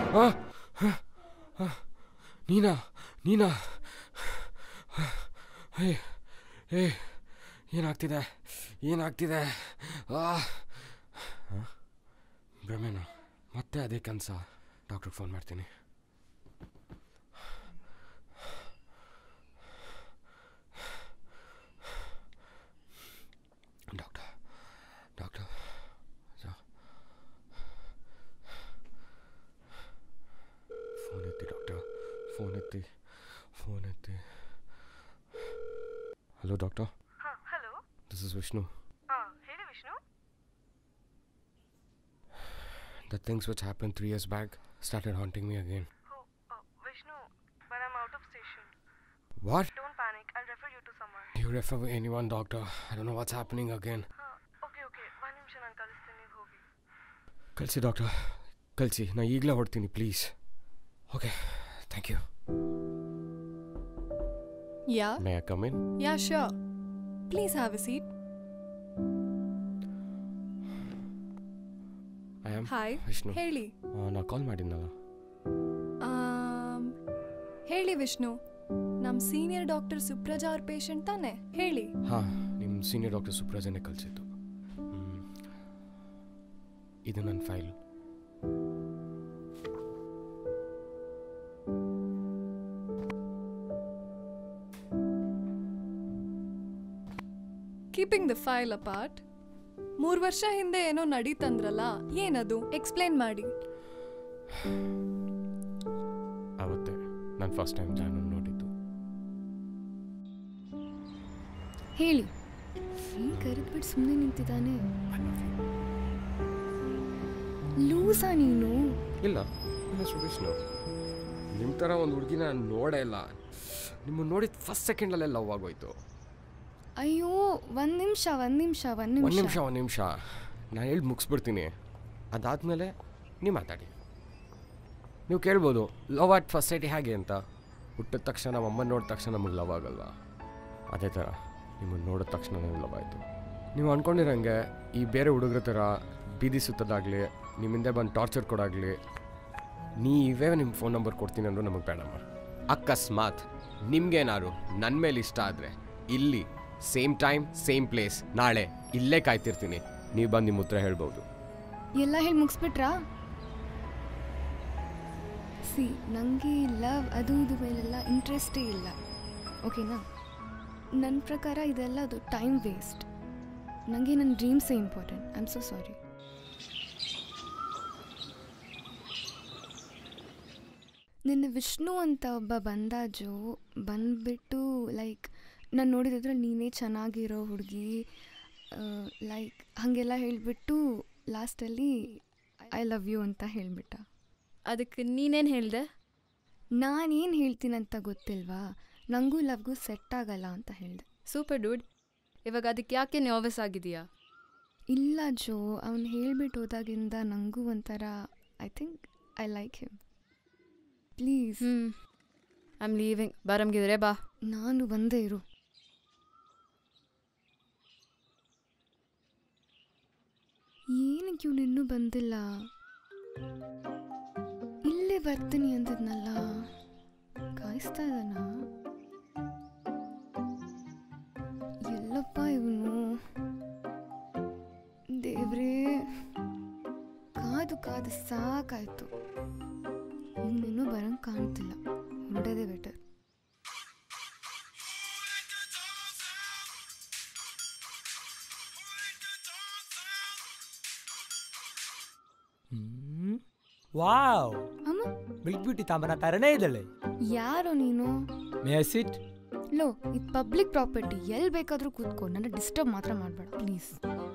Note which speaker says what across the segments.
Speaker 1: ಆ, ಆ, ನೀನಾ ನೀನಾ ಏ ಏ ಏನಾಗ್ತಿದೆ ಏನಾಗ್ತಿದೆ ಆ ಆ, ಭ್ರಮೆನಾ ಮತ್ತೆ ಅದೇ ಕನಸ ಡಾಕ್ಟ್ರಿಗೆ ಫೋನ್ ಮಾಡ್ತೀನಿ ಡಾಕ್ಟರ್ ಡಾಕ್ಟರ್ ಫೋನ್ ಎತ್ತಿ ಡಾಕ್ಟರ್ ಫೋನ್ ಎತ್ತಿ ಫೋನ್ ಎತ್ತಿ ಹಲೋ ಡಾಕ್ಟರ್
Speaker 2: ಹಾಂ ಹಲೋ
Speaker 1: ದಿಸ್ ಇಸ್ ವಿಷ್ಣು
Speaker 2: ಹಾಂ ಹೇಳಿ Vishnu
Speaker 1: The things which happened three years back started haunting me again.
Speaker 2: Oh Vishnu but I'm out of station
Speaker 1: What?
Speaker 2: Don't panic I refer you to someone
Speaker 1: You refer anyone, doctor. I don't know what's happening again.
Speaker 2: ಹಾಂ okay okay ಒಂದು ನಿಮಿಷ ನಾನು ಕಳಿಸ್ತೀನಿ ನೀವು ಹೋಗಿ
Speaker 1: ಕಳಿಸಿ doctor ಕಳಿಸಿ ನಾ ಈಗಲೇ ಹೊಡ್ತೀನಿ please okay thank you
Speaker 3: Yeah?
Speaker 1: May I come in
Speaker 3: Yeah, sure. Please have a seat.
Speaker 1: I am
Speaker 3: Hi.
Speaker 1: Vishnu
Speaker 3: ಹೇಳಿ
Speaker 1: ನಾ ಕಾಲ್ ಮಾಡಿದ್ನಲ್ಲ
Speaker 3: ಆಮ್, ಹೇಳಿ ವಿಷ್ಣು ನಮ್ಮ ಸೀನಿಯರ್ ಡಾಕ್ಟರ್ ಸುಪ್ರಜಾ ಅವ್ರ ಪೇಷಂಟ್ ತಾನೆ ಹೇಳಿ
Speaker 1: ಹಾಂ ನಿಮ್ಮ ಸೀನಿಯರ್ ಡಾಕ್ಟರ್ ಸುಪ್ರಜನೆ ಕಳಿಸಿದ್ದು ಇದು ನನ್ನ file
Speaker 3: keeping the file apart ಮೂರು ವರ್ಷ ಹಿಂದೆ ಏನೋ ನಡೀತಂದ್ರಲ್ಲ ಏನದು ಎಕ್ಸ್ಪ್ಲೇನ್ ಮಾಡಿ
Speaker 1: ಆವತ್ತೆ ನಾನು ಫಸ್ಟ್ ಟೈಮ್ ಜಾನು ನೋಡಿದ್ದು
Speaker 4: ಹೇಳಿ ಫೀಲ್ ಕರೆದ್ಬಿಟ್ಟು ಸುಮ್ಮನೆ ನಿಂತಿದ್ದಾನೆ ಲೂಸಾ ನೀನು
Speaker 1: ಇಲ್ಲ ನನ್ನ ಹೆಸರು ವಿಷ್ಣು ನಿಮ್ಮ ಥರ ಒಂದು ಹುಡುಗಿನ ನೋಡೇ ಇಲ್ಲ ನಿಮ್ಮನ್ನು ನೋಡಿದ ಫಸ್ಟ್ ಸೆಕೆಂಡಲ್ಲೇ ಲವ್ ಆಗೋಯ್ತು
Speaker 4: ಅಯ್ಯೋ ಒಂದ್ ನಿಮಿಷ ಒಂದ್ ನಿಮಿಷ ಒಂದ್
Speaker 1: ಒಂದು
Speaker 4: ನಿಮಿಷ
Speaker 1: ನಿಮಿಷ ಒಂದು ನಿಮಿಷ ನಾನು ಹೇಳಿ ಮುಗಿಸ್ಬಿಡ್ತೀನಿ ಅದಾದಮೇಲೆ ನೀವು ಮಾತಾಡಿ ನೀವು ಕೇಳ್ಬೋದು ಲವ್ ಅಟ್ ಫಸ್ಟ್ ಸೈಟ್ ಹೇಗೆ ಅಂತ ಹುಟ್ಟಿದ ತಕ್ಷಣ ನಮ್ಮ ಅಮ್ಮನ ನೋಡಿದ ತಕ್ಷಣ ನಮಗೆ ಲವ್ ಆಗಲ್ವಾ ಅದೇ ಥರ ನಿಮ್ಮನ್ನು ನೋಡಿದ ತಕ್ಷಣ ನನಗೆ ಲವ್ ಆಯಿತು ನೀವು ಅಂದ್ಕೊಂಡಿರಂಗೆ ಈ ಬೇರೆ ಹುಡುಗರ ಥರ ಬೀದಿ ಸುತ್ತದಾಗಲಿ ನಿಮ್ಮಿಂದ ಬಂದು ಟಾರ್ಚರ್ ಕೊಡಾಗಲಿ ನೀವೇ ನಿಮ್ಮ ಫೋನ್ ನಂಬರ್ ಕೊಡ್ತೀನಿ ಅಂದರೂ ನಮಗೆ ಬೇಡಮ್ಮ ಅಕಸ್ಮಾತ್ ನಿಮ್ಗೇನಾದ್ರು ನನ್ನ ಮೇಲೆ ಇಷ್ಟ ಆದರೆ ಇಲ್ಲಿ ಸೇಮ್ ಟೈಮ್ ಸೇಮ್ ಪ್ಲೇಸ್ ನಾಳೆ ಇಲ್ಲೇ ಕಾಯ್ತಿರ್ತೀನಿ ನೀವು ಬಂದು ನಿಮ್ಮ ಉತ್ತರ ಹೇಳ್ಬೋದು
Speaker 4: ಎಲ್ಲ ಹೇಳಿ ಮುಗಿಸ್ಬಿಟ್ರಾ ಸಿ ನನಗೆ ಲವ್ ಅದು ಇದು ಮೇಲೆಲ್ಲ ಇಂಟ್ರೆಸ್ಟೇ ಇಲ್ಲ ಓಕೆನಾ ನನ್ನ ಪ್ರಕಾರ ಇದೆಲ್ಲ ಅದು ಟೈಮ್ ವೇಸ್ಟ್ ನನಗೆ ನನ್ನ ಡ್ರೀಮ್ಸೇ important I am so sorry ನಿನ್ನೆ ವಿಷ್ಣು ಅಂತ ಒಬ್ಬ ಬಂದ ಜೋ ಬಂದ್ಬಿಟ್ಟು ಲೈಕ್ ನಾನು ನೋಡಿದ್ರಲ್ಲಿ ನೀನೇ ಚೆನ್ನಾಗಿರೋ ಹುಡುಗಿ ಲೈಕ್ ಹಾಗೆಲ್ಲ ಹೇಳಿಬಿಟ್ಟು ಲಾಸ್ಟಲ್ಲಿ ಐ ಲವ್ ಯು ಅಂತ ಹೇಳಿಬಿಟ್ಟ
Speaker 3: ಅದಕ್ಕೆ ನೀನೇನು ಹೇಳ್ದೆ
Speaker 4: ನಾನೇನು ಹೇಳ್ತೀನಂತ ಗೊತ್ತಿಲ್ವಾ ನನಗೂ ಲವ್ಗೂ ಸೆಟ್ ಆಗಲ್ಲ ಅಂತ ಹೇಳಿದೆ
Speaker 3: ಸೂಪರ್ ಡೂಡ್ ಇವಾಗ ಅದಕ್ಕೆ ಯಾಕೆ ನರ್ವಸ್ ಆಗಿದೆಯಾ
Speaker 4: ಇಲ್ಲ ಜೋ ಅವನು ಹೇಳ್ಬಿಟ್ಟು ಹೋದಾಗಿಂದ ನನಗೂ ಒಂಥರ I think I like him please
Speaker 3: ಹ್ಞೂ ಐ ಆಮ್ ಲೀವಿಂಗ್ ಬರಂಗಿದ್ರೆ ಬಾ
Speaker 4: ನಾನು ಬಂದೇ ಇರು ಏನಕ್ಕೆ ಇವನು ಇನ್ನೂ ಬಂದಿಲ್ಲ ಇಲ್ಲೇ ಬರ್ತೀನಿ ಅಂದಿದ್ನಲ್ಲ ಕಾಯಿಸ್ತಾ ಇದ್ದಾನ ಎಲ್ಲಪ್ಪ ಇವನು ದೇವ್ರೇ ಕಾದು ಕಾದು ಸಾಕಾಯ್ತು ಇವನಿನ್ನೂ ಬರಂಗ್ ಕಾಣ್ತಿಲ್ಲ ಹೊರಡೋದೇ ಬೆಟರ್
Speaker 5: ವಾವ್
Speaker 4: ಅಮ್ಮ
Speaker 5: ಮಿಲ್ಕ್ ಬ್ಯೂಟಿ ತಾಂಬನ ತರನೇ ಇದ್ದಾಳೆ
Speaker 4: ಯಾರೋ ನೀನು
Speaker 5: ಮೇ ಐ ಸಿಟ್
Speaker 4: ಲೋ ಇದು ಪಬ್ಲಿಕ್ ಪ್ರಾಪರ್ಟಿ ಎಲ್ಲಿ ಬೇಕಾದರೂ ಕೂತ್ಕೊ ನನ್ನ ಡಿಸ್ಟರ್ಬ್ ಮಾತ್ರ ಮಾಡಬೇಡ ಪ್ಲೀಸ್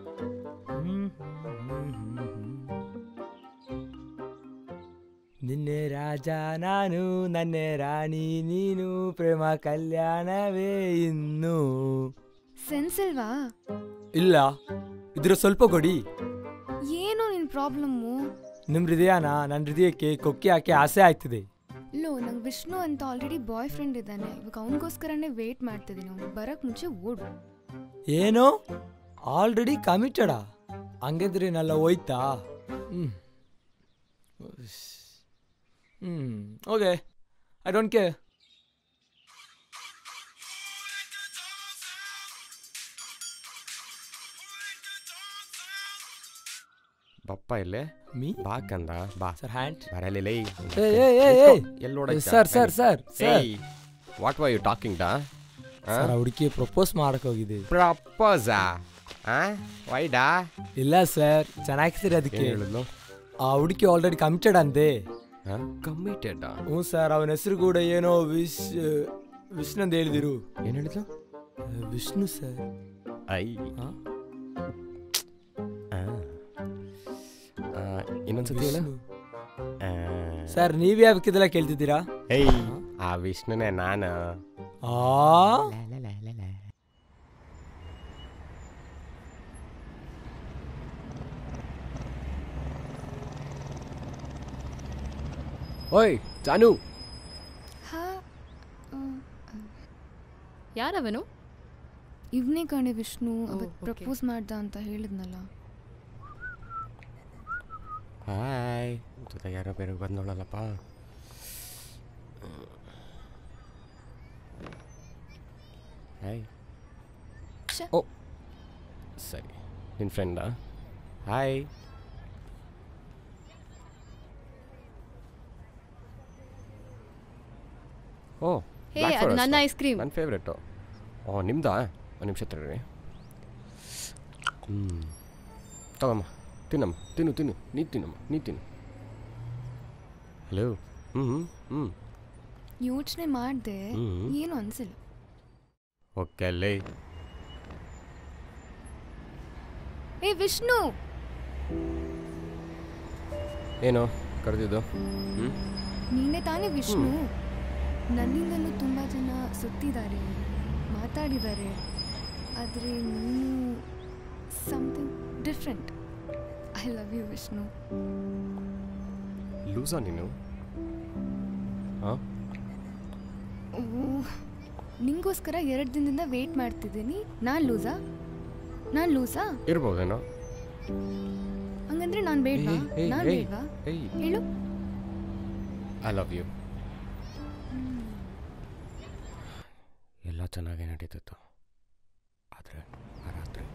Speaker 5: ನಿನ್ನೆ ರಾಜ ನಾನು ನನ್ನೆ ರಾಣಿ ನೀನು ಪ್ರೇಮ ಕಲ್ಯಾಣವೇ ಇನ್ನು
Speaker 4: ಸೆನ್ಸ್ ಇಲ್ವಾ
Speaker 5: ಇಲ್ಲ ಇದ್ರ ಸ್ವಲ್ಪ ಕೊಡಿ
Speaker 4: ಏನೋ ನಿನ್ನ ಪ್ರಾಬ್ಲಮ್ಮು
Speaker 5: ನಿಮ್ ಹೃದಯನ ನನ್ನ ಹೃದಯಕ್ಕೆ ಕೊಕ್ಕಿ ಹಾಕಿ ಆಸೆ ಆಯ್ತಿದೆ
Speaker 4: ಲೋ ನಂಗೆ ವಿಷ್ಣು ಅಂತ ಆಲ್ರೆಡಿ ಬಾಯ್ ಫ್ರೆಂಡ್ ಇದ್ದಾನೆ ಇವಾಗ ಅವನಿಗೋಸ್ಕರನೇ ವೇಟ್ ಮಾಡ್ತಿದ್ದೀನಿ ಅವ್ನು ಬರೋಕ್ಕೆ ಮುಂಚೆ ಓಡು
Speaker 5: ಏನು ಆಲ್ರೆಡಿ ಕಮಿಟೆಡಾ ಹಂಗಿದ್ರೆ ನಲ್ಲ ಹೋಯ್ತಾ ಹ್ಮ್ ಹ್ಞೂ ಓಕೆ ಐ ಡೋಂಟ್ ಕೇರ್
Speaker 1: ಬಪ್ಪ ಇಲ್ಲೇ
Speaker 5: ಮೀ
Speaker 1: ಬಾ ಕಂದ ಬಾ
Speaker 5: ಸರ್ ಹ್ಯಾಂಡ್
Speaker 1: ಬರಲಿ ಲೈ
Speaker 5: ಏ ಏ ಏ ಏ
Speaker 1: ಎಲ್ಲಿ ನೋಡ
Speaker 5: sir sir sir sir
Speaker 1: what why you talking ಡಾ
Speaker 5: ಸರ್ ಆ ಹುಡುಗಿ ಪ್ರಪೋಸ್ ಮಾಡಕ್ ಹೋಗಿದೆ
Speaker 1: ಪ್ರಪೋಸಾ ವೈಡಾ
Speaker 5: ಇಲ್ಲ ಸರ್ ಚೆನ್ನಾಗಿರ್ತೀರಿ ಅದಕ್ಕೆ
Speaker 1: ಏನು ಹೇಳಿದ್ಲು
Speaker 5: ಆ ಹುಡುಗಿ ಆಲ್ರೆಡಿ ಕಮಿಟೆಡ್ ಅಂತೆ
Speaker 1: ಕಮ್ಮಿಟೆಡ್
Speaker 5: ಹ್ಞೂ ಸರ್ ಅವನ ಹೆಸರು ಕೂಡ ಏನೋ ವಿಶ್ ವಿಷ್ಣು ಅಂತ ಹೇಳಿದಿರು
Speaker 1: ಏನು ಹೇಳಿದ್ಲು
Speaker 5: ವಿಷ್ಣು ಸರ್
Speaker 1: ಐ
Speaker 5: ಹಾ?
Speaker 1: ಆ, ಇನ್ನೊಂದ್ಸತಿ ಹೇಳು
Speaker 5: ವಿಷ್ಣು.
Speaker 1: ಆ,
Speaker 5: ಸರ್ ನೀವ್ ಯಾವಕ್ಕಿದೆಲ್ಲ ಕೇಳ್ತಿದ್ದೀರಾ
Speaker 1: ಏಯ್ ಆ ವಿಷ್ಣುನೇ ನಾನು
Speaker 5: ಆ
Speaker 1: ಓಯ್ ಜಾನು
Speaker 4: ಹಾ
Speaker 6: ಯಾರವನು
Speaker 4: ಇವನೇ ಕಣೆ ವಿಷ್ಣು
Speaker 6: ಓ,
Speaker 4: ಅವತ್ತು
Speaker 6: okay.
Speaker 4: ಪ್ರಪೋಸ್ ಮಾಡ್ದ ಅಂತ ಹೇಳಿದ್ನಲ್ಲ
Speaker 1: ಹಾಯ್ ಜೊತೆ ಯಾರೋ ಬೇರೆ ಬಂದೋಳಲ್ಲಪ್ಪ ಹಾಯ್
Speaker 4: ಛೆ.
Speaker 1: ಓ ಸರಿ ನಿನ್ನ ಫ್ರೆಂಡಾ ಹಾಯ್ ಓ
Speaker 6: ಹೇ ಅದು ನನ್ನ ಐಸ್ ಕ್ರೀಮ್
Speaker 1: ನನ್ನ ಫೇವ್ರೆಟು ಓ ನಿಮ್ದಾ ಒಂದು ನಿಮಿಷ ತಡ್ರಿ ಹ್ಞೂ ತಗೊಮ್ಮ ತಿನ್ನಮ್ಮ ತಿನ್ನು ತಿನ್ನು ನೀ ತಿನ್ನಮ್ಮ ನೀ ತಿನ್ನು ಹಲೋ ಹ್ಞೂ ಹ್ಞೂ ಹ್ಞೂ
Speaker 4: ಯೋಚನೆ ಮಾಡಿದೆ
Speaker 1: ಹ್ಮ್.
Speaker 4: ಏನು ಅನ್ಸಿಲ್ಲ
Speaker 1: ಓಕೆ ಅಲ್ಲೇ
Speaker 4: ಏ ವಿಷ್ಣು
Speaker 1: ಏನು ಕರೆದಿದ್ದು ಹ್ಞೂ
Speaker 4: ನೀನೇ ತಾನೇ ವಿಷ್ಣು ನನ್ನಿಂದಲೂ ತುಂಬ ಜನ ಸುತ್ತಿದ್ದಾರೆ ಮಾತಾಡಿದ್ದಾರೆ ಆದರೆ ನೀನು something different I love you Vishnu
Speaker 1: ಲೂಸಾ ನೀನು ಹಾಂ
Speaker 4: ಓ ನಿಂಗೋಸ್ಕರ ಎರಡು ದಿನದಿಂದ ವೇಟ್ ಮಾಡ್ತಿದ್ದೀನಿ ನಾನು ಲೂಸಾ ನಾನು ಲೂಸಾ
Speaker 1: ಇರ್ಬೋದೇನೋ
Speaker 4: ಹಂಗಂದ್ರೆ ನಾನು ಬೇಡವಾ
Speaker 1: ಏಯ್, ಏಯ್,
Speaker 4: ನಾನು
Speaker 1: ಏಯ್,
Speaker 4: ಬೇಡವಾ
Speaker 1: ಏಯ್
Speaker 4: ಹೇಳು
Speaker 1: ಐ ಲವ್ ಯು ಎಲ್ಲ ಚೆನ್ನಾಗೇ ನಡೀತಿತ್ತು ಆದರೆ ಆ ರಾತ್ರಿ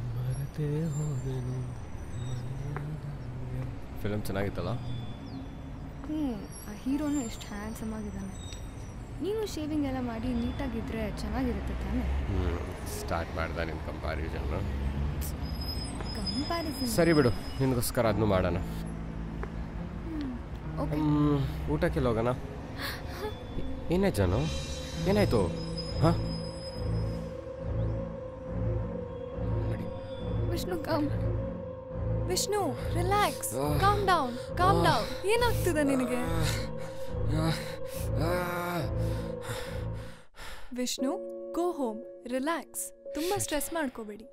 Speaker 1: ಫಿಲಮ್ ಚೆನ್ನಾಗಿತ್ತಲ್ಲ
Speaker 4: ಹ್ಞೂ ಆ ಹೀರೋನು ಎಷ್ಟು ಹ್ಯಾಂಡ್ಸಮ್ ಆಗಿದ್ದಾನೆ ನೀನು ಶೇವಿಂಗ್ ಎಲ್ಲ ಮಾಡಿ ನೀಟಾಗಿದ್ರೆ ಚೆನ್ನಾಗಿರುತ್ತೆ ತಾನೇ
Speaker 1: ಹ್ಞೂ ಸ್ಟಾರ್ಟ್ ಮಾಡ್ದೆ ನಿನ್ನ ಕಂಪ್ಯಾರಿಸನ್ನು
Speaker 4: ಕಂಪ್ಯಾರಿಸನ್
Speaker 1: ಸರಿ ಬಿಡು ನಿನಗೋಸ್ಕರ ಅದನ್ನು ಮಾಡೋಣ
Speaker 4: ಓಕೆ
Speaker 1: ಹ್ಮ್, ಊಟಕ್ಕೆಲ್ಲ ಹೋಗೋಣ ಏನಾಯ್ತು ಜಾನು ಏನಾಯ್ತು ಹಾಂ ನಡಿ
Speaker 3: Vishnu come Vishnu relax calm down calm down ಏನಾಗ್ತಿದೆ ನಿನಗೆ ವಿಷ್ಣು ಗೋ ಹೋಮ್ ರಿಲ್ಯಾಕ್ಸ್ ತುಂಬಾ ಸ್ಟ್ರೆಸ್ ಮಾಡ್ಕೋಬೇಡಿ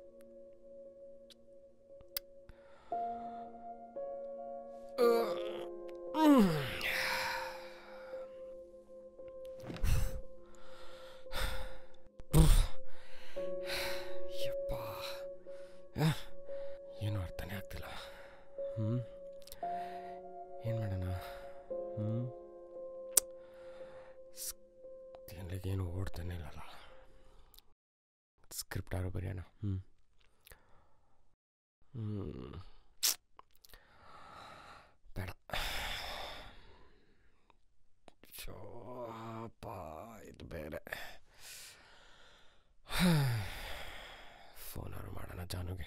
Speaker 1: ಯಪ್ಪ ಆ, ಏನು ಅರ್ಥನೇ ಆಗ್ತಿಲ್ಲ ಹ್ಞೂ ಏನು ಮಾಡೋಣ ಹ್ಞೂ ಏನು ಓಡ್ತಾನೆ ಇಲ್ಲಲ್ಲ ಸ್ಕ್ರಿಪ್ಟ್ ಯಾರೋ ಬರೆಯೋಣ ಹ್ಞೂ ಹ್ಞೂ ಬೇಡ ಶೋಪ ಇದು ಬೇರೆ ಫೋನಾರು ಮಾಡೋಣ ಜಾನುಗೆ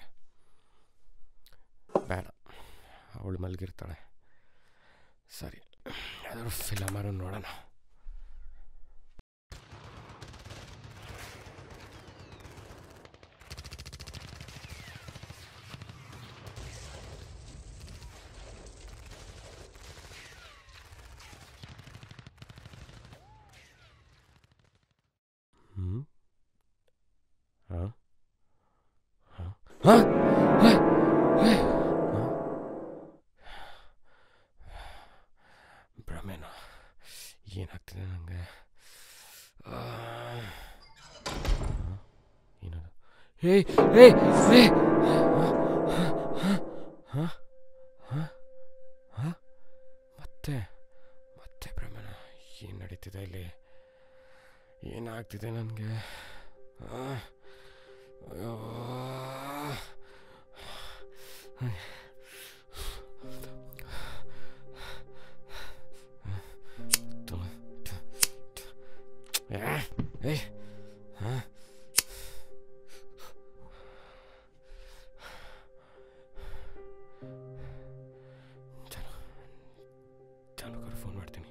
Speaker 1: ಬೇಡ ಅವಳು ಮಲಗಿರ್ತಾಳೆ ಸರಿ ಯಾವ್ದಾದ್ರು ಫಿಲಮಾರು ನೋಡೋಣ ಹ್ಞೂ ಹಾಂ ಹಾಂ ಹಾಂ ಭ್ರಮೆನ ಏನಾಗ್ತಿದೆ ನನಗೆ ಏನದು ಹೇ ಹೇ ಹೇ ಮತ್ತೆ ಮತ್ತೆ ಏನಾಗ್ತಿದೆ ನನಗೆ ಅಯ್ಯೋ ಏಯ್ ಹಾಂ ಚಲೋ ಚಲೋ ಕಡೆ ಫೋನ್ ಮಾಡ್ತೀನಿ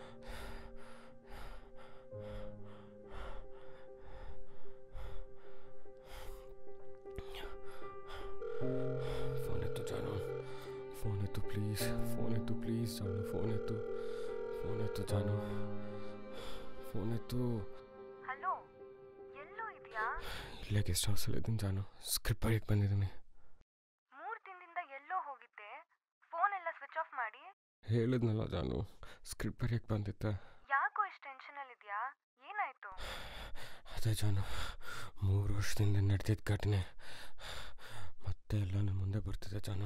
Speaker 1: ಫೋನ್ ಎತ್ತು ಜಾನು ಫೋನ್ ಎತ್ತು ಪ್ಲೀಸ್ ಫೋನ್ ಎತ್ತು ಪ್ಲೀಸ್ ಜಾನು ಫೋನ್ ಎತ್ತು ಫೋನ್ ಎತ್ತು ಜಾನು ಫೋನ್ ಎತ್ತು
Speaker 2: ಹಲೋ ಎಲ್ಲೋ ಇದೆಯಾ
Speaker 1: ಇಲ್ಲೇ ಗೆಸ್ಟ್ ಹೌಸಲ್ಲಿ ಇದ್ದೀನಿ ಜಾನು ಸ್ಕ್ರಿಪ್ಟ್ ಬರೆಯಕ್ಕೆ ಬಂದಿದ್ದೀನಿ
Speaker 2: ಮೂರು ದಿನದಿಂದ ಎಲ್ಲೋ ಹೋಗಿದ್ದೆ ಫೋನ್ ಎಲ್ಲ ಸ್ವಿಚ್ ಆಫ್ ಮಾಡಿ
Speaker 1: ಹೇಳಿದ್ನಲ್ಲ ಜಾನು ಸ್ಕ್ರಿಪ್ಟ್ ಬರೆಯಕ್ಕೆ ಬಂದಿದ್ದೆ
Speaker 2: ಯಾಕೋ ಇಷ್ಟು ಟೆನ್ಷನಲ್ಲಿ ಇದೆಯಾ ಏನಾಯ್ತು
Speaker 1: ಅದೇ ಜಾನು ಮೂರು ವರ್ಷದಿಂದ ನಡೆದಿದ್ದ ಘಟನೆ ಮತ್ತೆ ಎಲ್ಲ ನನ್ನ ಮುಂದೆ ಬರ್ತಿದೆ ಜಾನು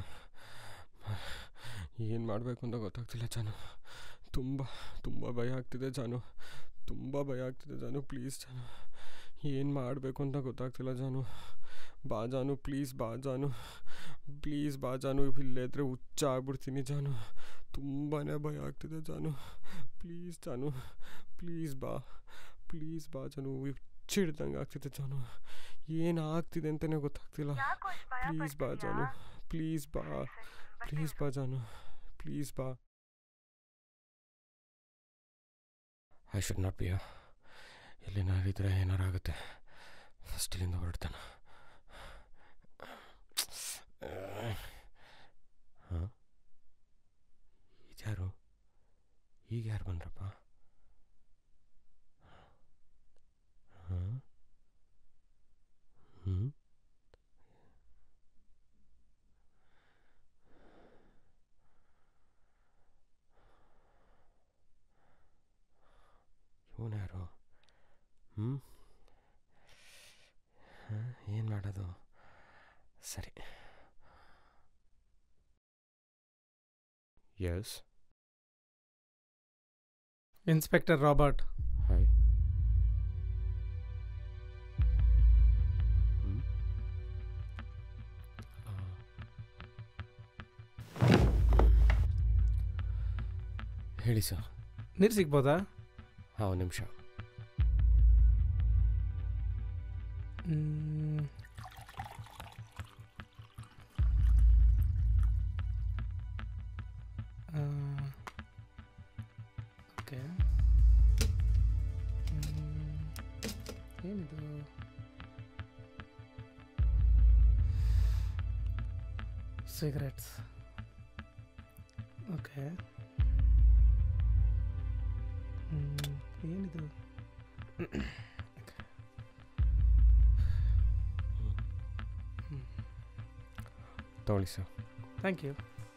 Speaker 1: ಏನು ಮಾಡಬೇಕು ಅಂತ ಗೊತ್ತಾಗ್ತಿಲ್ಲ ಜಾನು ತುಂಬ ತುಂಬ ಭಯ ಆಗ್ತಿದೆ ಜಾನು ತುಂಬ ಭಯ ಆಗ್ತಿದೆ ಜಾನು ಪ್ಲೀಸ್ ಜಾನು ಏನು ಮಾಡಬೇಕು ಅಂತ ಗೊತ್ತಾಗ್ತಿಲ್ಲ ಜಾನು ಬಾ ಜಾನು ಪ್ಲೀಸ್ ಬಾ ಜಾನು ಪ್ಲೀಸ್ ಬಾ ಜಾನು ಇಲ್ಲೇ ಇದ್ರೆ ಹುಚ್ಚ ಆಗ್ಬಿಡ್ತೀನಿ ಜಾನು ತುಂಬಾ ಭಯ ಆಗ್ತಿದೆ ಜಾನು ಪ್ಲೀಸ್ ಜಾನು ಪ್ಲೀಸ್ ಬಾ ಪ್ಲೀಸ್ ಬಾ ಜಾನು ಚಿಡ್ದಂಗೆ ಆಗ್ತಿದೆ ಜಾನು ಏನು ಆಗ್ತಿದೆ ಅಂತಲೇ ಗೊತ್ತಾಗ್ತಿಲ್ಲ
Speaker 2: ಯಾಕೋ ಇಷ್ಟು ಭಯ
Speaker 1: ಪ್ಲೀಸ್ ಬಾ ಜಾನು ಪ್ಲೀಸ್ ಬಾ ಪ್ಲೀಸ್ ಬಾ ಜಾನು ಪ್ಲೀಸ್ ಬಾ ಐ ಶುಡ್ ನಾಟ್ ಬಿ ಇಲ್ಲಿ ನಾವಿದ್ರೆ ಏನಾರಾಗುತ್ತೆ ಫಸ್ಟ್ ಇಲ್ಲಿಂದ ಹೊರಡ್ತಾನೆ ಹಾಂ ಇದ್ಯಾರು ಈಗ ಯಾರು ಬಂದ್ರಪ್ಪ ಹಾಂ ಹ್ಞೂ ಇವನು ಯಾರು ಹ್ಞೂ ಏನು ಮಾಡೋದು ಸರಿ ಎಸ್
Speaker 7: ಇನ್ಸ್ಪೆಕ್ಟರ್ ರಾಬರ್ಟ್
Speaker 1: ಹಾಯ್ ಹೇಳಿ ಸರ್
Speaker 7: ನೀರು ಸಿಗ್ಬೋದಾ
Speaker 1: ಹಾಂ ಒಂದು ನಿಮಿಷ
Speaker 7: ಮ್, ಆ, ಓಕೆ ಮ್, ಏನಿದು ಸಿಗರೆಟ್ಸ್ ಓಕೆ ಮ್, ಏನಿದು
Speaker 1: ತಗೊಳ್ಳಿ ಸರ್
Speaker 7: ಥ್ಯಾಂಕ್ ಯು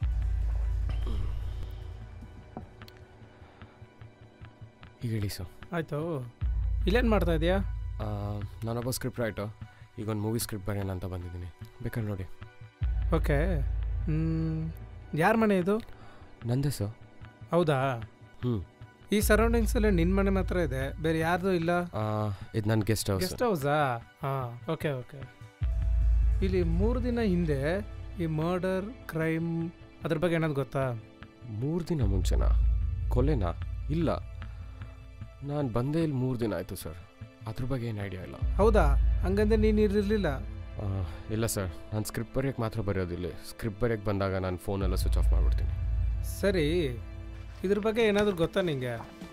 Speaker 1: ಈಗ ಹೇಳಿ ಸರ್
Speaker 7: ಆಯಿತು ಇಲ್ಲೇನು ಮಾಡ್ತಾ ಇದೆಯಾ
Speaker 1: ನಾನೊಬ್ಬ ಸ್ಕ್ರಿಪ್ಟ್ ರೈಟರ್ ಈಗ ಒಂದು ಮೂವಿ ಸ್ಕ್ರಿಪ್ಟ್ ಬರೆಯೋಣ ಅಂತ ಬಂದಿದ್ದೀನಿ ಬೇಕಾದ್ರೆ ನೋಡಿ
Speaker 7: ಓಕೆ ಯಾರ ಮನೆ ಇದು
Speaker 1: ನಂದೇ ಸರ್
Speaker 7: ಹೌದಾ
Speaker 1: ಹ್ಞೂ
Speaker 7: ಈ ಸರೌಂಡಿಂಗ್ಸಲ್ಲಿ ನಿನ್ನ ಮನೆ ಮಾತ್ರ ಇದೆ ಬೇರೆ ಯಾರ್ದು ಇಲ್ಲ
Speaker 1: ಇದು ನನ್ನ ಗೆಸ್ಟ್ ಹೌಸ್
Speaker 7: ಗೆಸ್ಟ್ ಹೌಸಾ ಹಾಂ ಓಕೆ ಓಕೆ ಇಲ್ಲಿ ಮೂರು ದಿನ ಹಿಂದೆ ಈ ಮರ್ಡರ್ ಕ್ರೈಮ್ ಅದ್ರ ಬಗ್ಗೆ ಏನಾದ್ರು ಗೊತ್ತಾ
Speaker 1: ಮೂರು ದಿನ ಮುಂಚೆನಾ ಕೊಲೆನಾ ಇಲ್ಲ ನಾನು ಬಂದೇ ಇಲ್ಲಿ ಮೂರು ದಿನ ಆಯಿತು ಸರ್ ಅದ್ರ ಬಗ್ಗೆ ಏನು ಐಡಿಯಾ ಇಲ್ಲ
Speaker 7: ಹೌದಾ ಹಂಗಂದ್ರೆ ನೀನು ಇರಲಿಲ್ಲ
Speaker 1: ಆ, ಇಲ್ಲ ಸರ್ ನಾನು ಸ್ಕ್ರಿಪ್ಟ್ ಬರೆಯೋಕ್ಕೆ ಮಾತ್ರ ಬರೆಯೋದಿಲ್ಲ ಸ್ಕ್ರಿಪ್ಟ್ ಬರೆಯೋಕ್ಕೆ ಬಂದಾಗ ನಾನು ಫೋನೆಲ್ಲ ಸ್ವಿಚ್ ಆಫ್ ಮಾಡಿಬಿಡ್ತೀನಿ
Speaker 7: ಸರಿ ಇದ್ರ ಬಗ್ಗೆ ಏನಾದರೂ ಗೊತ್ತಾ ನಿಂಗೆ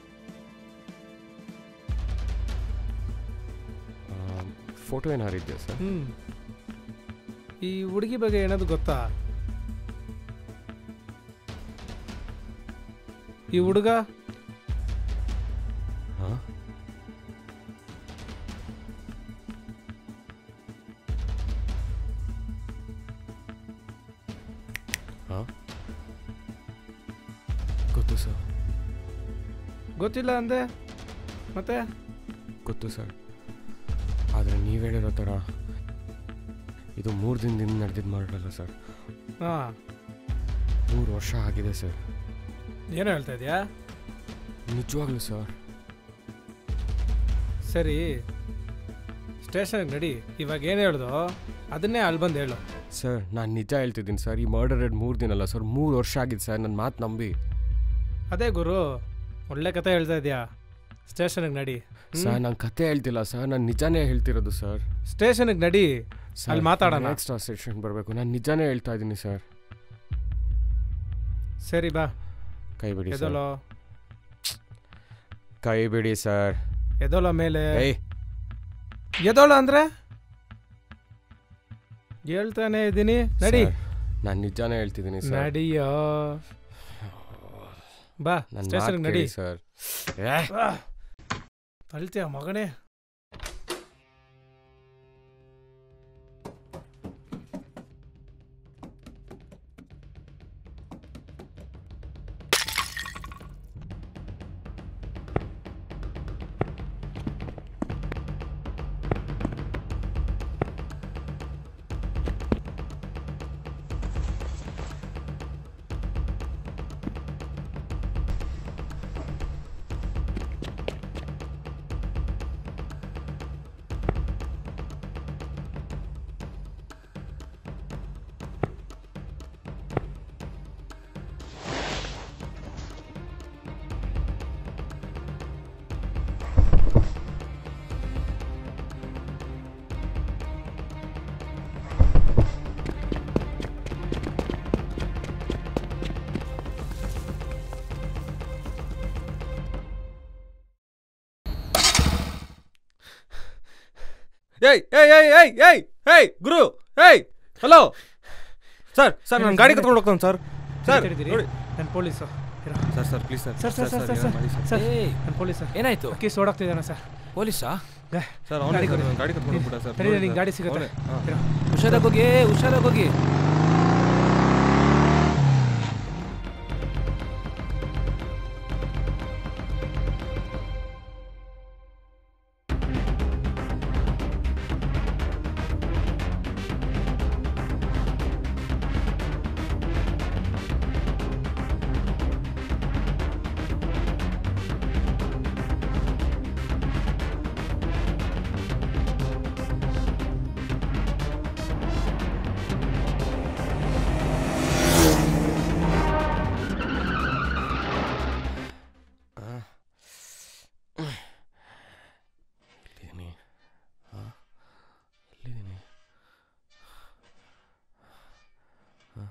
Speaker 1: ಫೋಟೋ ಏನಾರು ಇದೆಯಾ ಸರ್
Speaker 7: ಹ್ಞೂ ಈ ಹುಡುಗಿ ಬಗ್ಗೆ ಏನಾದರೂ ಗೊತ್ತಾ ಈ ಹುಡುಗ
Speaker 1: ಹಾಂ ಹಾಂ ಗೊತ್ತು ಸರ್
Speaker 7: ಗೊತ್ತಿಲ್ಲ ಅಂದೆ ಮತ್ತೆ
Speaker 1: ಗೊತ್ತು ಸರ್ ಆದರೆ ನೀವು ಹೇಳಿರೋ ಥರ ಇದು ಮೂರು ದಿನದಿಂದ ನಡೆದಿದ್ದು ಮಾಡಲ್ಲ ಸರ್
Speaker 7: ಹಾಂ
Speaker 1: ಮೂರು ವರ್ಷ ಆಗಿದೆ ಸರ್
Speaker 7: ಏನು ಹೇಳ್ತಾ ಇದೆಯಾ
Speaker 1: ನಿಜವಾಗ್ಲೂ ಸರ್
Speaker 7: ಸರಿ ಸ್ಟೇಷನ್ಗೆ ನಡಿ ಇವಾಗ ಏನು ಹೇಳ್ದು ಅದನ್ನೇ ಅಲ್ಲಿ ಬಂದು ಹೇಳು
Speaker 1: ಸರ್ ನಾನು ನಿಜ ಹೇಳ್ತಿದ್ದೀನಿ ಸರ್ ಈ ಮರ್ಡರ್ ರೇಟ್ ಮೂರು ದಿನ ಅಲ್ಲ ಸರ್ ಮೂರು ವರ್ಷ ಆಗಿತ್ತು ಸರ್ ನನ್ನ ಮಾತು ನಂಬಿ
Speaker 7: ಅದೇ ಗುರು ಒಳ್ಳೆ ಕತೆ ಹೇಳ್ತಾ ಇದೆಯಾ ಸ್ಟೇಷನ್ಗೆ ನಡಿ
Speaker 1: ಸರ್ ನಾನು ಕತೆ ಹೇಳ್ತಿಲ್ಲ ಸರ್ ನಾನು ನಿಜಾನೇ ಹೇಳ್ತಿರೋದು ಸರ್
Speaker 7: ಸ್ಟೇಷನ್ಗೆ ನಡಿ ಅಲ್ಲಿ ಮಾತಾಡೋಣ.
Speaker 1: ನೆಕ್ಸ್ಟ್ ಸ್ಟೇಷನ್ ಬರಬೇಕು ನಾನು ನಿಜಾನೇ ಹೇಳ್ತಾ ಇದ್ದೀನಿ ಸರ್
Speaker 7: ಸರಿ ಬಾ
Speaker 1: ಕೈ ಬಿಡಿ ಸರ್
Speaker 7: ಎದೋಲೋ
Speaker 1: ಕೈ ಬಿಡಿ ಸರ್
Speaker 7: ಎದೋಲೋ ಮೇಲೆ
Speaker 1: ಏಯ್
Speaker 7: ಎದೋಳ ಅಂದ್ರೆ ಹೇಳ್ತಾನೆ ಇದ್ದೀನಿ ನಡಿ
Speaker 1: ನಾನು ನಿಜಾನೇ ಹೇಳ್ತಿದ್ದೀನಿ ಸರ್
Speaker 7: ನಡಿಯೋ ಬಾ
Speaker 1: ನನ್ನ
Speaker 7: ಸ್ಟೇಷನ್ಗೆ
Speaker 1: ಮಾತು
Speaker 7: ನಡಿ
Speaker 1: ಕೇಳಿ ಸರ್ ಏ
Speaker 7: ತಳ್ತೀಯ ಮಗನೇ
Speaker 1: ಏಯ್ ಏಯ್ ಏಯ್ ಏಯ್ ಏಯ್ ಏಯ್ ಗುರು ಏಯ್ ಹಲೋ ಸರ್ ಸರ್ ನಾನು ಗಾಡಿ ಕತ್ಕೊಂಡು ಹೋಗ್ತಾನೆ ಸರ್ ಸರ್ ನೋಡಿ
Speaker 7: ನಾನು police
Speaker 1: sir sir please sir
Speaker 7: sir sir sir sir sir sir ನಾನು ಪೊಲೀಸ್ ಸರ್
Speaker 5: ಏನಾಯ್ತು
Speaker 7: ಅಕ್ಕಿ ಸೋಡಾಗ್ತಿದ್ದಾನೆ ಸರ್
Speaker 5: ಪೊಲೀಸಾ
Speaker 1: ಸರ್
Speaker 7: ಗಾಡಿ ಕೊಡಿ.
Speaker 1: ಗಾಡಿ ಕತ್ಕೊಂಡು ಹೋಗ್ಬಿಟ್ಟ ಸರ್
Speaker 7: ತಡಿ ನಿಂಗೆ ಗಾಡಿ ಸಿಗುತ್ತೆ ಇರು.
Speaker 5: ಹುಷಾರಾಗಿ ಹೋಗಿ ಹುಷಾರಾಗಿ ಹೋಗಿ
Speaker 1: ಎಲ್ಲಿದ್ದೀನಿ ಹಾಂ ಎಲ್ಲಿದ್ದೀನಿ ಹಾಂ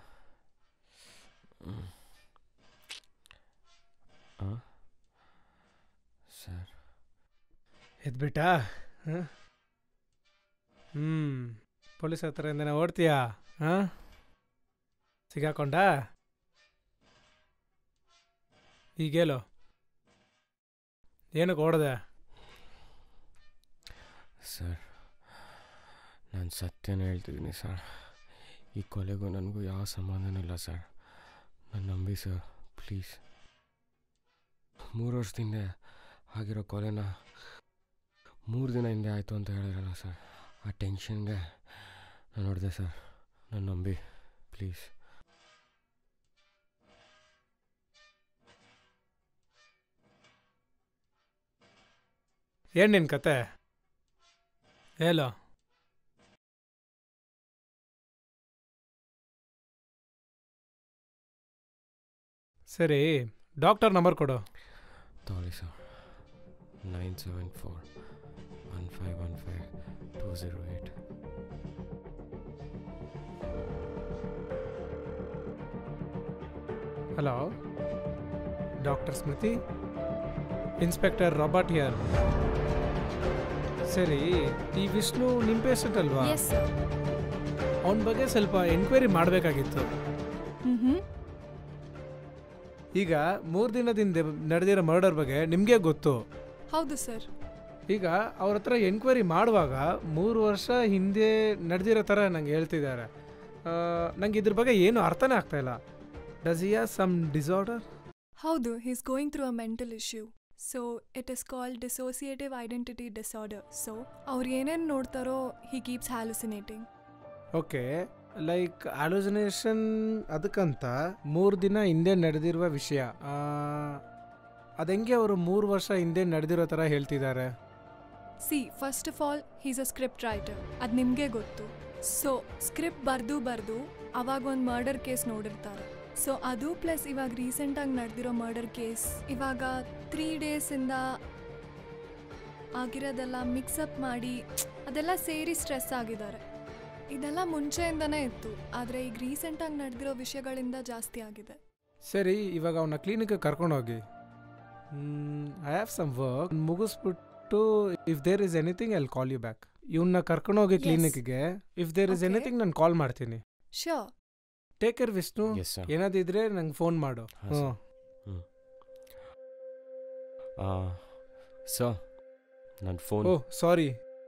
Speaker 1: ಹಾಂ ಸರ್
Speaker 7: ಎದ್ಬಿಟ್ಟಾ ಹಾಂ ಹ್ಞೂ ಪೊಲೀಸ್ ಹತ್ರದಿಂದ ಓಡ್ತೀಯಾ ಹಾಂ ಸಿಗಾಕೊಂಡ ಈಗೇಳು ಏನಕ್ಕೆ ಓಡ್ದೆ
Speaker 1: ಸರ್ ನಾನು ಸತ್ಯನೇ ಹೇಳ್ತಿದ್ದೀನಿ ಸರ್ ಈ ಕೊಲೆಗೂ ನನಗೂ ಯಾವ ಸಂಬಂಧನೂ ಇಲ್ಲ ಸರ್ ನಾನು ನಂಬಿ ಸರ್ ಪ್ಲೀಸ್ ಮೂರು ವರ್ಷದಿಂದ ಆಗಿರೋ ಕೊಲೆನ ಮೂರು ದಿನ ಹಿಂದೆ ಆಯಿತು ಅಂತ ಹೇಳಿರಲ್ಲ ಸರ್ ಆ ಟೆನ್ಷನ್ಗೆ ನಾನು ನೋಡಿದೆ ಸರ್ ನಾನು ನಂಬಿ ಪ್ಲೀಸ್
Speaker 7: ಏನು ನಿನ್ನ ಕತೆ ಹೇಳು ಸರಿ ಡಾಕ್ಟರ್ ನಂಬರ್ ಕೊಡು
Speaker 1: ತಗೊಳ್ಳಿ sir nine seven four one five one five two zero eight
Speaker 7: hello doctor Smriti inspector Robert here ಸರಿ ಈ ವಿಷ್ಣು ನಿಮ್ಮ ಪೇಷಂಟ್ ಅಲ್ವಾ
Speaker 3: ಎಸ್ ಸರ್
Speaker 7: ಅವನ ಬಗ್ಗೆ ಸ್ವಲ್ಪ ಎಂಕ್ವೈರಿ ಮಾಡಬೇಕಾಗಿತ್ತು
Speaker 3: ಹ್ಞೂ
Speaker 7: ಈಗ ಮೂರು ದಿನದಿಂದ ನಡೆದಿರೋ ಮರ್ಡರ್ ಬಗ್ಗೆ ನಿಮಗೆ ಗೊತ್ತು
Speaker 3: ಹೌದು ಸರ್
Speaker 7: ಈಗ ಅವ್ರ ಹತ್ರ ಎಂಕ್ವೈರಿ ಮಾಡುವಾಗ ಮೂರು ವರ್ಷ ಹಿಂದೆ ನಡೆದಿರೋ ಥರ ನಂಗೆ ಹೇಳ್ತಿದ್ದಾರೆ ನಂಗೆ ಇದ್ರ ಬಗ್ಗೆ ಏನು ಅರ್ಥನೇ ಆಗ್ತಾ ಇಲ್ಲ ಡಸ್ ಇಯಾ ಸಮ್ ಡಿಸಾರ್ಡರ್
Speaker 3: ಹೌದು he's going through a mental issue so it is called dissociative identity disorder so ಅವ್ರು ಏನೇನು ನೋಡ್ತಾರೋ he keeps hallucinating
Speaker 7: okay like hallucination ಅದಕ್ಕಂತ ಮೂರು ದಿನ ಹಿಂದೆ ನಡೆದಿರುವ ವಿಷಯ ಆ, ಅದೆಂಗೆ ಅವರು ಮೂರು ವರ್ಷ ಹಿಂದೆ ನಡೆದಿರೋ ಥರ ಹೇಳ್ತಿದ್ದಾರೆ
Speaker 3: see first of all he's a script writer ಅದು ನಿಮಗೆ ಗೊತ್ತು ಸೊ ಸ್ಕ್ರಿಪ್ಟ್ ಬರೆದು ಬರೆದು ಅವಾಗ ಒಂದು ಮರ್ಡರ್ ಕೇಸ್ ನೋಡಿರ್ತಾರೆ ಸೊ ಅದು ಪ್ಲಸ್ ಇವಾಗ ರೀಸೆಂಟಾಗಿ ನಡೆದಿರೋ ಮರ್ಡರ್ ಕೇಸ್ ಇವಾಗ ತ್ರೀ ಡೇಸಿಂದ ಆಗಿರೋದೆಲ್ಲ ಮಿಕ್ಸಪ್ ಮಾಡಿ ಅದೆಲ್ಲ ಸೇರಿ ಸ್ಟ್ರೆಸ್ ಆಗಿದ್ದಾರೆ ಇದೆಲ್ಲ ಮುಂಚೆಯಿಂದನೇ ಇತ್ತು ಆದರೆ ಈಗ ರೀಸೆಂಟಾಗಿ ನಡೆದಿರೋ ವಿಷಯಗಳಿಂದ ಜಾಸ್ತಿ ಆಗಿದೆ
Speaker 7: ಸರಿ ಇವಾಗ ಅವನ ಕ್ಲಿನಿಕ್ ಕರ್ಕೊಂಡೋಗಿ ಐ ಹ್ಯಾವ್ ಸಮ್ ವರ್ಕ್ ಮುಗಿಸ್ಬಿಟ್ಟು if there is anything I call you back ಇವನ್ನ ಕರ್ಕೊಂಡೋಗಿ
Speaker 3: Yes.
Speaker 7: ಕ್ಲಿನಿಕ್ಗೆ if there is
Speaker 3: Okay.
Speaker 7: Anything ನಾನು ಕಾಲ್ ಮಾಡ್ತೀನಿ
Speaker 3: sure
Speaker 7: take care Vishnu
Speaker 1: yes sir
Speaker 7: ಏನಾದಿದ್ರೆ ನಂಗೆ ಫೋನ್ ಮಾಡು
Speaker 1: ಹಾ,
Speaker 7: ಹ್ಞೂ
Speaker 1: ಸರ್ ನನ್ನ ಫೋನ್
Speaker 7: ಓ ಸಾರಿ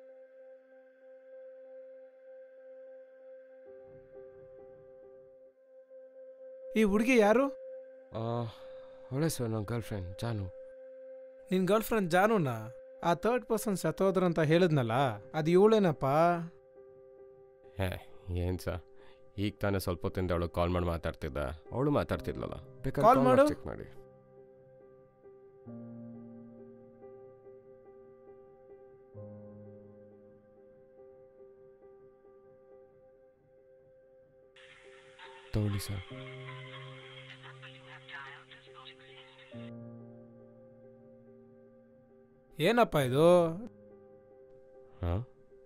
Speaker 7: ಈ ಹುಡುಗಿ ಯಾರು
Speaker 1: ಅವಳೆ ಸರ್ ನನ್ನ ಗರ್ಲ್ ಫ್ರೆಂಡ್ ಜಾನು
Speaker 7: ನಿನ್ ಗರ್ಲ್ ಫ್ರೆಂಡ್ ಜಾನುನ ಆ ಥರ್ಡ್ ಪರ್ಸನ್ ಸತ್ತೋದ್ರ ಅಂತ ಹೇಳಿದ್ನಲ್ಲ ಅದು ಇವಳೇನಪ್ಪ
Speaker 1: ಹೇ ಏನು ಸರ್ ಈಗ ತಾನೇ ಸ್ವಲ್ಪ ಹೊತ್ತಿಂದ ಅವಳು ಕಾಲ್ ಮಾಡಿ ಮಾತಾಡ್ತಿದ್ದ ಅವಳು ಮಾತಾಡ್ತಿದ್ಲಲ್ಲ ಬೇಕಾದ್ರೆ
Speaker 7: Call ಮಾಡು.
Speaker 1: ಚೆಕ್ ಮಾಡಿ ತಗೊಳ್ಳಿ ಸರ್
Speaker 7: ಏನಪ್ಪ ಇದು
Speaker 1: ಹಾಂ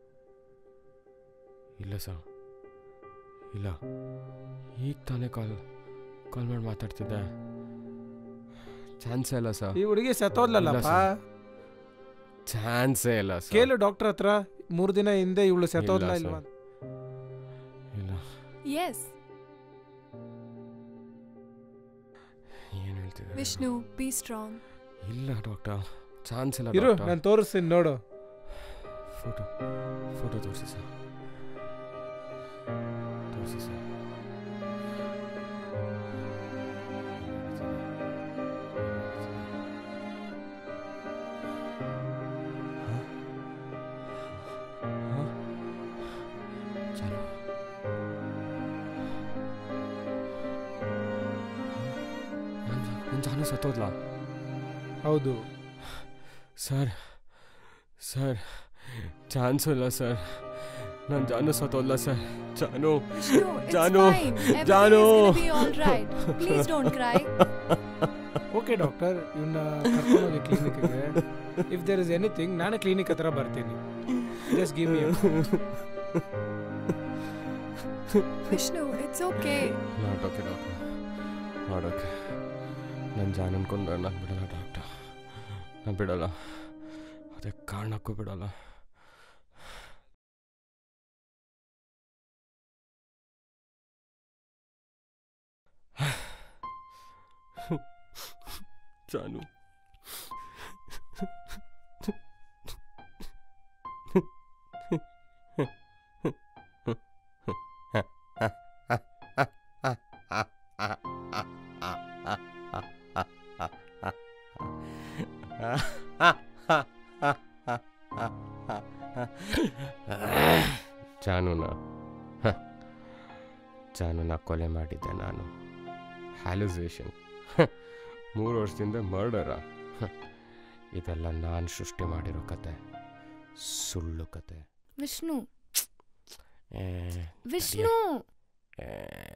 Speaker 1: ಇಲ್ಲ ಸರ್ ಇಲ್ಲ ಈಗ ತಾನೇ ಕಾಲ್ ಕಾಲ್ ಮಾಡಿ ಮಾತಾಡ್ತಿದ್ದೆ ಚಾನ್ಸೇ ಇಲ್ಲ ಸರ್
Speaker 7: ಈ ಹುಡುಗಿ ಸತ್ತೋದ್ಲಲ್ಲಪ್ಪ
Speaker 1: ಇಲ್ಲ ಚಾನ್ಸೇ ಇಲ್ಲ ಸರ್
Speaker 7: ಕೇಳು ಡಾಕ್ಟರ್ ಹತ್ರ ಮೂರ್ ದಿನ ಹಿಂದೆ ಇವಳು ಸತ್ತೋದ್ಲ
Speaker 1: ಇಲ್ಲ
Speaker 7: ಇಲ್ವಾ
Speaker 1: ಸರ್. ಇಲ್ಲ
Speaker 3: ಎಸ್
Speaker 1: ಏನು ಹೇಳ್ತಿದ್ದಾರೆ
Speaker 3: ವಿಷ್ಣು ಬಿ ಸ್ಟ್ರಾಂಗ್
Speaker 1: ಇಲ್ಲ ಡಾಕ್ಟರ್ ಚಾನ್ಸ್ ಇಲ್ಲ
Speaker 7: ಇರು
Speaker 1: ಡಾಕ್ಟರ್
Speaker 7: ನಾನು ತೋರಿಸ್ತೀನಿ ನೋಡು
Speaker 1: ಫೋಟೋ ಫೋಟೋ ತೋರಿಸಿ ಸರ್ ತೋರಿಸಿ ಸರ್ ಚಲೋ ನನ್ನ ಜಾನು ಸತ್ತೋದ್ಲಾ
Speaker 7: ಹೌದು
Speaker 1: ಸರ್ ಸರ್ ಚಾನ್ಸು ಇಲ್ಲ ಸರ್ ನಾನು ಜಾನು ಸತ್ತೋಲ್ಲ ಸರ್ ಜಾನು
Speaker 3: ವಿಷ್ಣು it's
Speaker 1: ಜಾನು,
Speaker 3: fine. Everything
Speaker 1: ಜಾನು.
Speaker 3: is gonna be all right. Please don't cry.
Speaker 7: Okay doctor ಇವನ್ನ ಕರ್ಕೊಂಡೋಗಿ ಕ್ಲಿನಿಕ್ಗೆ ಇಫ್ ದೇರ್ ಇಸ್ ಎನಿಥಿಂಗ್ ನಾನೇ ಕ್ಲಿನಿಕ್ ಹತ್ರ ಬರ್ತೀನಿ just give me
Speaker 3: Vishnu it's okay
Speaker 1: not okay doctor not okay ನನ್ನ ಜಾನ್ ಅನ್ಕೊಂಡು ನಾನು ಬಿಡಲ್ಲ ಡಾಕ್ಟರ್ ನಾನು ಬಿಡಲ್ಲ ಅದೇ ಕಾರಣಕ್ಕೂ ಬಿಡಲ್ಲ ಜಾನು ಜಾನುನ ಹ. ಜಾನುನ ಕೊಲೆ ಮಾಡಿದ್ದೆ ನಾನು ಹ್ಯಾಲುಸೇಷನ್ ಮೂರು ವರ್ಷದಿಂದ ಮರ್ಡರ ಇದೆಲ್ಲ ನಾನು ಸೃಷ್ಟಿ ಮಾಡಿರೋ ಕತೆ ಸುಳ್ಳು ಕತೆ
Speaker 4: ವಿಷ್ಣು
Speaker 1: ಏ,
Speaker 4: ವಿಷ್ಣು
Speaker 1: ಏ,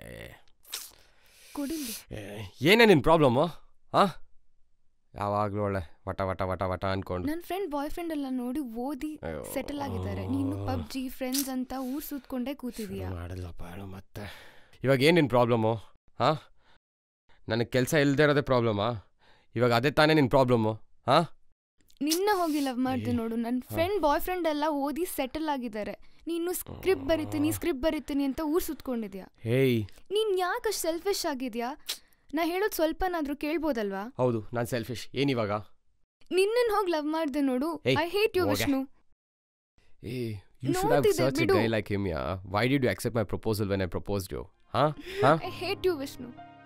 Speaker 4: ಕುಡಿಲಿ
Speaker 1: ಏ, ಏನೇ ನಿನ್ನ ಪ್ರಾಬ್ಲಮ್ಮು ಹಾಂ ಯಾವಾಗಲೂ ಒಳ್ಳೆ ವಟ ವಟ ವಟ ವಟ ಅನ್ಕೊಂಡು
Speaker 4: ನನ್ನ ಫ್ರೆಂಡ್ ಬಾಯ್ ಫ್ರೆಂಡ್ ಎಲ್ಲ ನೋಡಿ ಓದಿ
Speaker 1: ಅಯ್ಯೋ.
Speaker 4: ಸೆಟಲ್ ಆಗಿದ್ದಾರೆ ನೀನು ಪಬ್ಜಿ ಫ್ರೆಂಡ್ಸ್ ಅಂತ ಊರ್ ಸುತ್ಕೊಂಡೇ ಕೂತಿದೀಯಾ
Speaker 1: ಮಾಡಲ್ಲಪ್ಪ ಹೇಳು ಮತ್ತೆ ಇವಾಗ ಏನು ನಿನ್ನ ಪ್ರಾಬ್ಲಮ್ಮು ಹಾಂ ನನಗೆ ಕೆಲಸ ಇಲ್ಲದೆ ಇರೋದೇ ಪ್ರಾಬ್ಲಮ್ಮಾ ಇವಾಗ ಅದೇ ತಾನೇ ನಿನ್ನ ಪ್ರಾಬ್ಲಮ್ಮು ಹಾಂ
Speaker 4: ನಿನ್ನ ಹೋಗಿ ಲವ್ ಮಾಡ್ದೆ
Speaker 1: ಏ,
Speaker 4: ನೋಡು ನನ್ನ
Speaker 1: ಹಾ.
Speaker 4: ಫ್ರೆಂಡ್ ಬಾಯ್ ಫ್ರೆಂಡ್ ಎಲ್ಲ ಓದಿ ಸೆಟಲ್ ಆಗಿದ್ದಾರೆ ನೀನು ಸ್ಕ್ರಿಪ್ಟ್ ಬರಿತೀನಿ ಸ್ಕ್ರಿಪ್ಟ್ ಬರಿತೀನಿ ಅಂತ ಊರ್ ಸುತ್ಕೊಂಡಿದ್ಯಾ
Speaker 1: ಹೇಯ್
Speaker 4: ನೀನ್ ಯಾಕಷ್ಟು ಸೆಲ್ಫಿಶ್ ಆಗಿದ್ಯಾ ನಾ ಹೇಳೋದು ಸ್ವಲ್ಪನಾದ್ರೂ ಕೇಳ್ಬೋದಲ್ವಾ
Speaker 1: ಹೌದು ನಾನು ಸೆಲ್ಫಿಶ್ ಏನಿವಾಗ
Speaker 4: ನಿನ್ನನ್ ಹೋಗಿ ಲವ್ ಮಾಡ್ದೆ ನೋಡು
Speaker 1: ಏಯ್,
Speaker 4: ಐ ಹೇಟ್ ಯು
Speaker 1: ಹೋಗೆ.
Speaker 4: ವಿಷ್ಣು
Speaker 1: ಏ ಯು ಶುಡ್ ಹ್ಯಾವ್
Speaker 4: ನೋಡ್ತಿದ್ದೆ,
Speaker 1: ಸರ್ಚ್ ಎ
Speaker 4: ಬಿಡು.
Speaker 1: ಗೈ ಲೈಕ್ ಹಿಮ್ ಯಾ why did you accept my proposal when I proposed you ಹಾಂ ಹಾಂ
Speaker 4: ಐ ಹೇಟ್ ಯು ವಿಷ್ಣು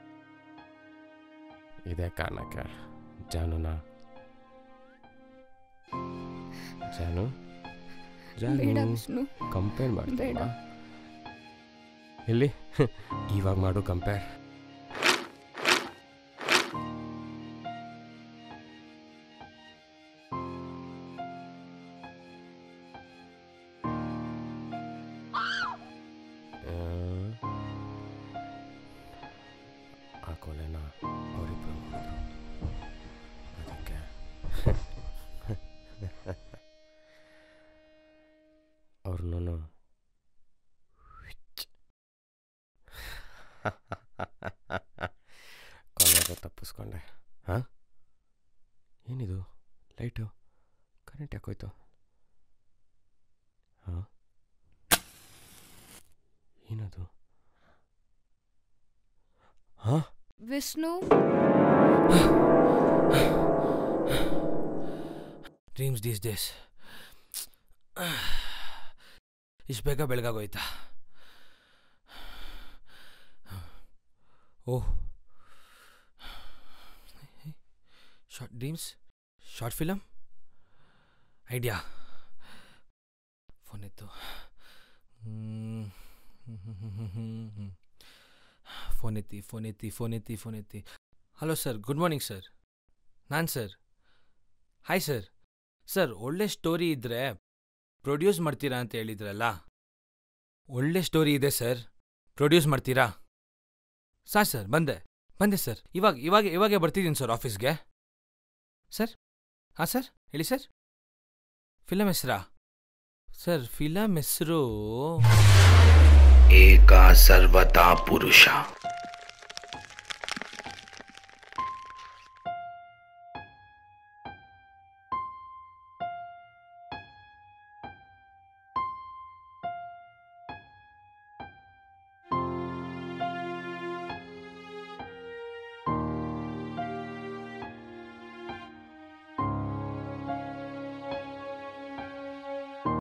Speaker 1: ಇದೇ ಕಾರಣಕ್ಕೆ ಜಾನುನಾ ಜಾನು
Speaker 4: ಬೇಡ
Speaker 1: ಜಾನು
Speaker 4: ವಿಷ್ಣು
Speaker 1: ಕಂಪೇರ್
Speaker 4: ಬೇಡ.
Speaker 1: ಮಾಡ್ಬೇಡ ಎಲ್ಲಿ ಇವಾಗ ಮಾಡು ಕಂಪೇರ್ ಕೊಲೆನ ಅವರಿಬ್ಬರು ಮಾಡಿದ್ರು ಅದಕ್ಕೆ ಅವ್ರನ್ನೂ ಕೊನೆಗೆ ತಪ್ಪಿಸ್ಕೊಂಡೆ ಹಾಂ ಏನಿದು ಲೈಟು ಕರೆಂಟ್ ಯಾಕೋಯ್ತು ಹಾಂ ಏನದು ಹಾಂ
Speaker 4: ವಿಷ್ಣು
Speaker 5: ಡ್ರೀಮ್ಸ್ ದೀಸ್ ಡೇಸ್ ಇಷ್ಟು ಬೇಗ ಬೆಳಗಾಗೋಯ್ತಾ ಓಹ್ short dreams short film idea phone ಎತ್ತು ಫೋನ್ ಎತ್ತಿ ಫೋನ್ ಎತ್ತಿ ಫೋನ್ ಎತ್ತಿ ಫೋನ್ ಎತ್ತಿ hello sir good morning sir ನಾನು ಸರ್ ಹಾಯ್ ಸರ್ ಸರ್ ಒಳ್ಳೆ ಸ್ಟೋರಿ ಇದ್ದರೆ ಪ್ರೊಡ್ಯೂಸ್ ಮಾಡ್ತೀರಾ ಅಂತ ಹೇಳಿದ್ರಲ್ಲ ಒಳ್ಳೆ ಸ್ಟೋರಿ ಇದೆ ಸರ್ ಪ್ರೊಡ್ಯೂಸ್ ಮಾಡ್ತೀರಾ ಸಾರ್ ಸರ್ ಬಂದೆ ಬಂದೆ ಸರ್ ಇವಾಗ ಇವಾಗ ಇವಾಗೆ ಬರ್ತಿದ್ದೀನಿ ಸರ್ ಆಫೀಸ್ಗೆ ಸರ್ ಹಾಂ ಸರ್ ಹೇಳಿ ಸರ್ ಫಿಲಮ್ ಹೆಸರಾ ಸರ್ ಫಿಲಮ್ ಹೆಸರು
Speaker 8: ಏಕ ಸರ್ವತಾ ಪುರುಷ